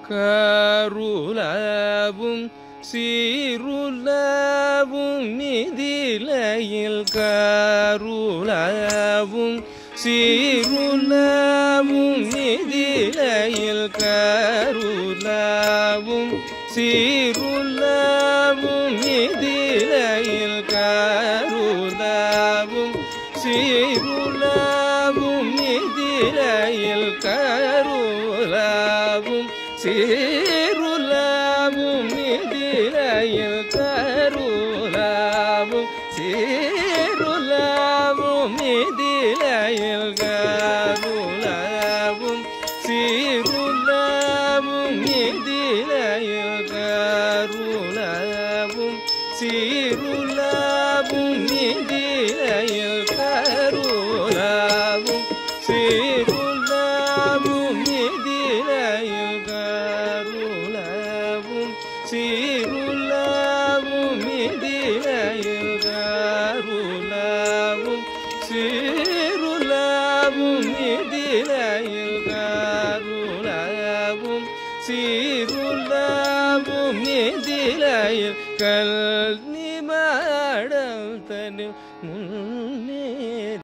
கருளவும் சீருளவும் நிதிலையில் கருளவும் சீருளவும் நிதிலையில் கருளவும் சீருளவும் நிதிலையில் கருளவும் சீருளவும் நிதிலையில் கருளவும் சீருளவும் நிதிலையில் கருளவும் சீருளவும் நிதிலையில் கருளவும் சீருளவும் நிதிலையில் கருளவும் சீருளவும் நிதிலையில் கருளவும் சீருளவும் நிதிலையில் கருளவும் சீருளவும் நிதிலையில் கருளவும் சீருளவும் நிதிலையில் கருளவும் சீருளவும் நிதிலையில் கல்னிமாடம் தனில்